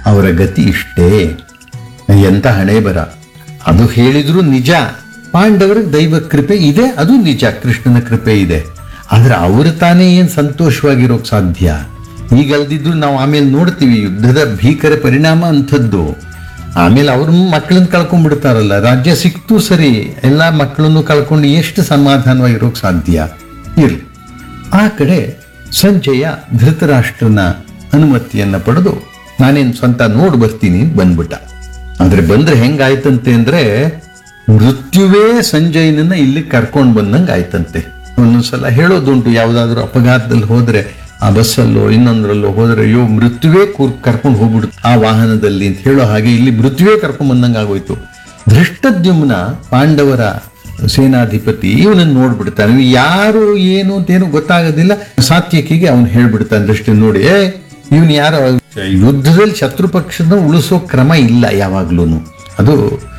ಅವರ ಗತಿ ಇಷ್ಟೇ ಎಂತ ಹಣೆ ಬರ ಅದು ಹೇಳಿದ್ರು ನಿಜ ಪಾಂಡವರ ದೈವ ಕೃಪೆ ಇದೆ ಅದು ನಿಜ ಕೃಷ್ಣನ ಕೃಪೆ ಇದೆ ಆದ್ರೆ ಅವರು ತಾನೇ ಏನ್ ಸಂತೋಷವಾಗಿರೋಕ್ ಸಾಧ್ಯ ಈಗಲ್ದಿದ್ರು ನಾವು ಆಮೇಲೆ ನೋಡ್ತೀವಿ ಯುದ್ಧದ ಭೀಕರ ಪರಿಣಾಮ ಅಂಥದ್ದು ಆಮೇಲೆ ಅವ್ರ ಮಕ್ಕಳನ್ನ ಕಳ್ಕೊಂಡ್ಬಿಡ್ತಾರಲ್ಲ ರಾಜ್ಯ ಸಿಕ್ತು ಸರಿ ಎಲ್ಲಾ ಮಕ್ಕಳನ್ನು ಕಳ್ಕೊಂಡು ಎಷ್ಟು ಸಮಾಧಾನವಾಗಿರೋಕ್ ಸಾಧ್ಯ ಇರ್ಲಿ ಆ ಕಡೆ ಸಂಜಯ ಧೃತರಾಷ್ಟ್ರನ ಅನುಮತಿಯನ್ನ ಪಡೆದು ನಾನೇನ್ ಸ್ವಂತ ನೋಡ್ ಬರ್ತೀನಿ ಅಂತ ಬಂದ್ಬಿಟ್ಟ ಆದ್ರೆ ಬಂದ್ರೆ ಹೆಂಗಾಯ್ತಂತೆ ಅಂದ್ರೆ ಮೃತ್ಯುವೇ ಸಂಜಯನನ್ನ ಇಲ್ಲಿ ಕರ್ಕೊಂಡ್ ಬಂದಂಗ ಆಯ್ತಂತೆ ಒಂದೊಂದ್ಸಲ ಹೇಳೋದುಂಟು ಯಾವ್ದಾದ್ರು ಅಪಘಾತದಲ್ಲಿ ಹೋದ್ರೆ ಆ ಬಸ್ಸಲ್ಲೋ ಇನ್ನೊಂದ್ರಲ್ಲೋ ಹೋದ್ರೆ ಅಯ್ಯೋ ಮೃತ್ಯುವೇ ಕೂರ್ ಕರ್ಕೊಂಡು ಹೋಗ್ಬಿಡುತ್ತೆ ಆ ವಾಹನದಲ್ಲಿ ಅಂತ ಹೇಳೋ ಹಾಗೆ ಇಲ್ಲಿ ಮೃತ್ಯುವೇ ಕರ್ಕೊಂಡ್ ಬಂದಂಗ ಆಗೋಯ್ತು ಧೃಷ್ಟದ್ಯುಮ್ನ ಪಾಂಡವರ ಸೇನಾಧಿಪತಿ ಇವನನ್ನ ನೋಡ್ಬಿಡ್ತಾನೆ ಇವ್ ಯಾರು ಏನು ಅಂತೇನು ಗೊತ್ತಾಗೋದಿಲ್ಲ ಸಾತ್ಯಕಿಗೆ ಅವನು ಹೇಳ್ಬಿಡ್ತಾನೆ ದೃಷ್ಟಿ ನೋಡಿ ಏ ಇವನ್ ಯಾರೋ ಯುದ್ಧದಲ್ಲಿ ಶತ್ರು ಪಕ್ಷದ ಉಳಿಸೋ ಕ್ರಮ ಇಲ್ಲ ಯಾವಾಗ್ಲೂನು ಅದು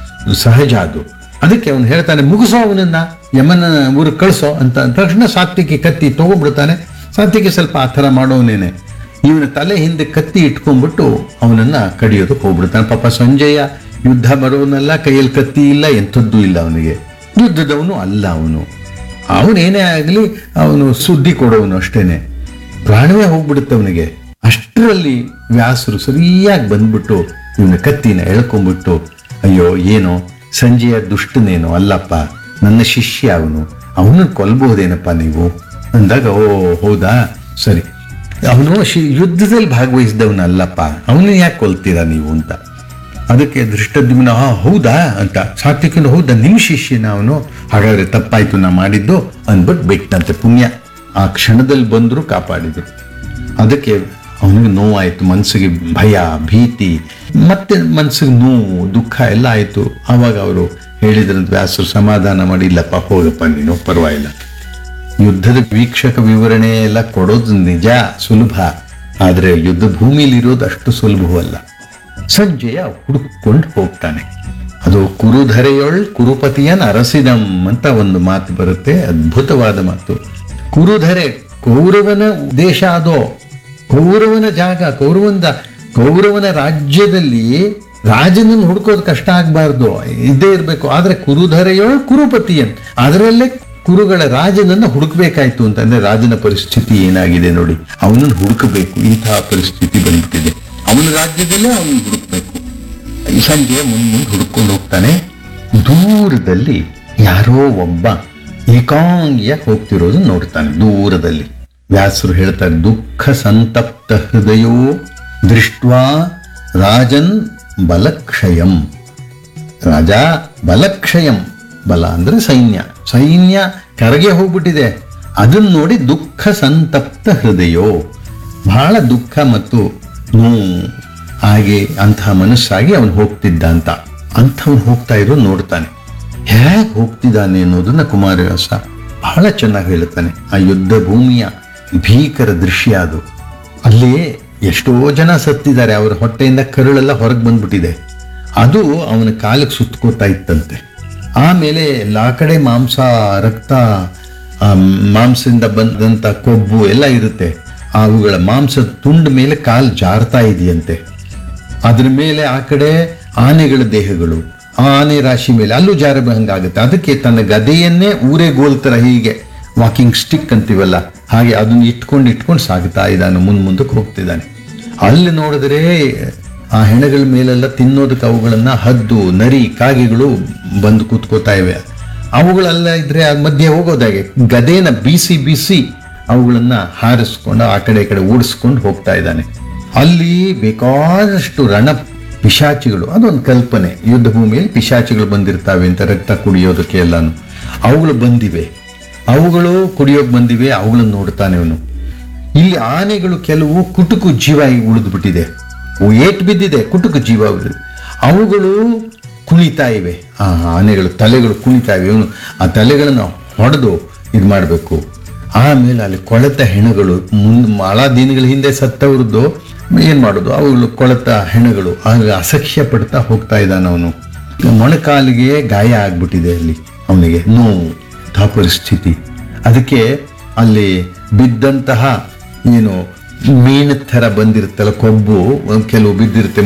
ಸಹಜ ಅದು ಅದಕ್ಕೆ ಅವನು ಹೇಳ್ತಾನೆ ಮುಗಿಸೋ ಅವನನ್ನ ಯಮನ ಊರು ಕಳಿಸೋ ಅಂತ ಅಂದ ತಕ್ಷಣ ಸಾತ್ವಿಕಿ ಕತ್ತಿ ತಗೊಂಡ್ಬಿಡ್ತಾನೆ ಸಾತ್ವಿಕಿ ಸ್ವಲ್ಪ ಆ ಥರ ಮಾಡೋನೇನೆ ಇವನ ತಲೆ ಹಿಂದೆ ಕತ್ತಿ ಇಟ್ಕೊಂಡ್ಬಿಟ್ಟು ಅವನನ್ನ ಕಡಿಯೋದಕ್ಕೆ ಹೋಗ್ಬಿಡ್ತಾನೆ ಪಾಪ ಸಂಜಯ ಯುದ್ಧ ಬರೋನಲ್ಲ ಕೈಯಲ್ಲಿ ಕತ್ತಿ ಇಲ್ಲ ಎಂಥದ್ದು ಇಲ್ಲ ಅವನಿಗೆ ಯುದ್ಧದವನು ಅಲ್ಲ ಅವನು ಅವನೇನೇ ಆಗಲಿ ಅವನು ಸುದ್ದಿ ಕೊಡೋನು ಅಷ್ಟೇನೆ ಪ್ರಾಣವೇ ಹೋಗ್ಬಿಡುತ್ತೆ ಅವನಿಗೆ ಅಷ್ಟರಲ್ಲಿ ವ್ಯಾಸರು ಸರಿಯಾಗಿ ಬಂದ್ಬಿಟ್ಟು ಇವನ ಕತ್ತಿನ ಎಳ್ಕೊಂಡ್ಬಿಟ್ಟು ಅಯ್ಯೋ ಏನೋ ಸಂಜೆಯ ದುಷ್ಟನೇನೋ ಅಲ್ಲಪ್ಪ ನನ್ನ ಶಿಷ್ಯ ಅವನು ಅವನನ್ನು ಕೊಲ್ಬಹುದೇನಪ್ಪ ನೀವು ಅಂದಾಗ ಓ ಹೌದಾ ಸರಿ ಅವನು ಶಿ ಯುದ್ಧದಲ್ಲಿ ಭಾಗವಹಿಸಿದವನಲ್ಲಪ್ಪ ಅವನು ಯಾಕೆ ಕೊಲ್ತೀರಾ ನೀವು ಅಂತ ಅದಕ್ಕೆ ದೃಷ್ಟದ್ಯುಮ್ನ ಹಾ ಹೌದಾ ಅಂತ ಸಾತ್ವಿಕನು ಹೌದಾ ನಿಮ್ ಶಿಷ್ಯನ ಅವನು ಹಾಗಾದ್ರೆ ತಪ್ಪಾಯ್ತು ನಾ ಮಾಡಿದ್ದು ಅಂದ್ಬಿಟ್ಟು ಬಿಟ್ಟಂತೆ ಪುಣ್ಯ ಆ ಕ್ಷಣದಲ್ಲಿ ಬಂದ್ರು ಕಾಪಾಡಿದ್ರು ಅದಕ್ಕೆ ಅವನಿಗೆ ನೋವಾಯ್ತು ಮನ್ಸಿಗೆ ಭಯ ಭೀತಿ ಮತ್ತೆ ಮನ್ಸಿಗೆ ನೋವು ದುಃಖ ಎಲ್ಲ ಆಯ್ತು ಆವಾಗ ಅವರು ಹೇಳಿದ್ರಂತ ವ್ಯಾಸರು ಸಮಾಧಾನ ಮಾಡಿ ಇಲ್ಲಪ್ಪ ಹೋಗಪ್ಪ ನೀನು ಪರವಾಗಿಲ್ಲ ಯುದ್ಧದ ವೀಕ್ಷಕ ವಿವರಣೆ ಎಲ್ಲ ಕೊಡೋದು ನಿಜ ಸುಲಭ ಆದ್ರೆ ಯುದ್ಧ ಭೂಮಿಲಿ ಇರೋದು ಅಷ್ಟು ಸುಲಭವಲ್ಲ ಸಂಜಯ ಹುಡುಕೊಂಡು ಹೋಗ್ತಾನೆ ಅದು ಕುರುಧರೆಯೊಳ್ ಕುರುಪತಿಯನ್ ಅರಸಿದಂ ಅಂತ ಒಂದು ಮಾತು ಬರುತ್ತೆ ಅದ್ಭುತವಾದ ಮಾತು ಕುರುಧರೆ ಕೌರವನ ದೇಶ ಅದೋ ಕೌರವನ ಜಾಗ ಕೌರವಂದ ಕೌರವನ ರಾಜ್ಯದಲ್ಲಿ ರಾಜನನ್ನು ಹುಡ್ಕೋದು ಕಷ್ಟ ಆಗ್ಬಾರ್ದು ಇದ್ದೇ ಇರಬೇಕು ಆದ್ರೆ ಕುರುಧರೆಯೊಳ್ ಕುರುಪತಿಯನ್ ಅದರಲ್ಲೇ ಕುರುಗಳ ರಾಜನನ್ನ ಹುಡುಕ್ಬೇಕಾಯ್ತು ಅಂತ ಅಂದ್ರೆ ರಾಜನ ಪರಿಸ್ಥಿತಿ ಏನಾಗಿದೆ ನೋಡಿ ಅವನನ್ನು ಹುಡುಕಬೇಕು ಇಂತಹ ಪರಿಸ್ಥಿತಿ ಬಂದ್ಬಿಟ್ಟಿದೆ ಅವನ ರಾಜ್ಯದಲ್ಲೇ ಅವನು ಹುಡುಕ್ಬೇಕು ಈ ಸಂಜೆ ಮುಂದೆ ಮುಂದೆ ಹುಡ್ಕೊಂಡು ಹೋಗ್ತಾನೆ ದೂರದಲ್ಲಿ ಯಾರೋ ಒಬ್ಬ ಏಕಾಂಗಿಯಾಗಿ ಹೋಗ್ತಿರೋದು ನೋಡ್ತಾನೆ ದೂರದಲ್ಲಿ ವ್ಯಾಸರು ಹೇಳ್ತಾರೆ ದುಃಖ ಸಂತಪ್ತ ಹೃದಯೋ ದೃಷ್ಟ್ವಾ ರಾಜನ್ ಬಲಕ್ಷಯಂ ರಾಜ ಬಲಕ್ಷಯಂ ಬಲ ಅಂದ್ರೆ ಸೈನ್ಯ ಸೈನ್ಯ ಕರಗೆ ಹೋಗ್ಬಿಟ್ಟಿದೆ ಅದನ್ನ ನೋಡಿ ದುಃಖ ಸಂತಪ್ತ ಹೃದಯೋ ಬಹಳ ದುಃಖ ಮತ್ತು ನೋವು ಹಾಗೆ ಅಂತಹ ಮನಸ್ಸಾಗಿ ಅವನು ಹೋಗ್ತಿದ್ದ ಅಂತ ಅಂಥವ್ನು ಹೋಗ್ತಾ ಇರೋ ನೋಡ್ತಾನೆ ಹೇಗೆ ಹೋಗ್ತಿದ್ದಾನೆ ಅನ್ನೋದನ್ನ ಕುಮಾರವ್ಯಾಸ ಬಹಳ ಚೆನ್ನಾಗಿ ಹೇಳುತ್ತಾನೆ ಆ ಯುದ್ಧ ಭೂಮಿಯ ಭೀಕರ ದೃಶ್ಯ ಅದು ಅಲ್ಲಿ ಎಷ್ಟೋ ಜನ ಸತ್ತಿದ್ದಾರೆ ಅವರ ಹೊಟ್ಟೆಯಿಂದ ಕರುಳೆಲ್ಲ ಹೊರಗೆ ಬಂದ್ಬಿಟ್ಟಿದೆ ಅದು ಅವನ ಕಾಲಿಗೆ ಸುತ್ಕೋತಾ ಇತ್ತಂತೆ ಆಮೇಲೆ ಎಲ್ಲಾ ಕಡೆ ಮಾಂಸ ರಕ್ತ ಆ ಮಾಂಸದಿಂದ ಬಂದಂತ ಕೊಬ್ಬು ಎಲ್ಲ ಇರುತ್ತೆ ಅವುಗಳ ಮಾಂಸದ ತುಂಡ ಮೇಲೆ ಕಾಲು ಜಾರ್ತಾ ಇದೆಯಂತೆ ಅದ್ರ ಮೇಲೆ ಆ ಕಡೆ ಆನೆಗಳ ದೇಹಗಳು ಆ ಆನೆ ರಾಶಿ ಮೇಲೆ ಅಲ್ಲೂ ಜಾರ ಹಂಗಾಗುತ್ತೆ ಅದಕ್ಕೆ ತನ್ನ ಗದೆಯನ್ನೇ ಊರೇ ಗೋಲ್ತರ ಹೀಗೆ ವಾಕಿಂಗ್ ಸ್ಟಿಕ್ ಅಂತೀವಲ್ಲ ಹಾಗೆ ಅದನ್ನ ಇಟ್ಕೊಂಡು ಇಟ್ಕೊಂಡು ಸಾಗ್ತಾ ಇದ್ದಾನೆ ಮುಂದ್ ಮುಂದಕ್ಕೆ ಹೋಗ್ತಿದ್ದಾನೆ ಅಲ್ಲಿ ನೋಡಿದ್ರೆ ಆ ಹೆಣಗಳ ಮೇಲೆಲ್ಲ ತಿನ್ನೋದಕ್ಕೆ ಅವುಗಳನ್ನ ಹದ್ದು ನರಿ ಕಾಗೆಗಳು ಬಂದು ಕೂತ್ಕೋತಾ ಇವೆ ಅವುಗಳೆಲ್ಲ ಇದ್ರೆ ಅದ್ ಮಧ್ಯೆ ಹೋಗೋದಾಗೆ ಗದೆನ ಬೀಸಿ ಬೀಸಿ ಅವುಗಳನ್ನ ಹಾರಿಸ್ಕೊಂಡು ಆ ಕಡೆ ಈ ಕಡೆ ಓಡಿಸ್ಕೊಂಡು ಹೋಗ್ತಾ ಇದ್ದಾನೆ ಅಲ್ಲಿ ಬೇಕಾದಷ್ಟು ರಣ ಪಿಶಾಚಿಗಳು ಅದೊಂದು ಕಲ್ಪನೆ ಯುದ್ಧ ಭೂಮಿಯಲ್ಲಿ ಪಿಶಾಚಿಗಳು ಬಂದಿರ್ತಾವೆ ಅಂತ ರಕ್ತ ಕುಡಿಯೋದಕ್ಕೆ ಎಲ್ಲಾನು ಅವುಗಳು ಬಂದಿವೆ ಅವುಗಳು ಕುಡಿಯೋಕ್ ಬಂದಿವೆ ಅವುಗಳನ್ನ ನೋಡ್ತಾನೆ ಅವನು ಇಲ್ಲಿ ಆನೆಗಳು ಕೆಲವು ಕುಟುಕು ಜೀವ ಉಳಿದು ಬಿಟ್ಟಿದೆ ಏಟ್ ಬಿದ್ದಿದೆ ಕುಟುಕು ಜೀವ ಉಳಿದು ಅವುಗಳು ಕುಣಿತಾ ಇವೆ ಆ ಆನೆಗಳು ತಲೆಗಳು ಕುಣಿತಾ ಇವೆ ಇವನು ಆ ತಲೆಗಳನ್ನು ಹೊಡೆದು ಇದು ಮಾಡಬೇಕು ಆಮೇಲೆ ಅಲ್ಲಿ ಕೊಳೆತ ಹೆಣಗಳು ಮುಂದ್ ಬಹಳ ದಿನಗಳ ಹಿಂದೆ ಸತ್ತವ್ರದ್ದು ಏನ್ ಮಾಡೋದು ಅವುಗಳು ಕೊಳೆತ ಹೆಣಗಳು ಆಗ ಅಸಖ್ಯ ಪಡ್ತಾ ಹೋಗ್ತಾ ಇದ್ದಾನೆ ಅವನು ಮೊಣಕಾಲಿಗೆ ಗಾಯ ಆಗ್ಬಿಟ್ಟಿದೆ ಅಲ್ಲಿ ಅವನಿಗೆ ನೋವು ಅಂತಹ ಪರಿಸ್ಥಿತಿ ಅದಕ್ಕೆ ಅಲ್ಲಿ ಬಿದ್ದಂತಹ ಏನು ಮೀನ ಥರ ಬಂದಿರುತ್ತಲ್ಲ ಕೊಬ್ಬು ಒಂದ್ ಕೆಲವು ಬಿದ್ದಿರುತ್ತೆ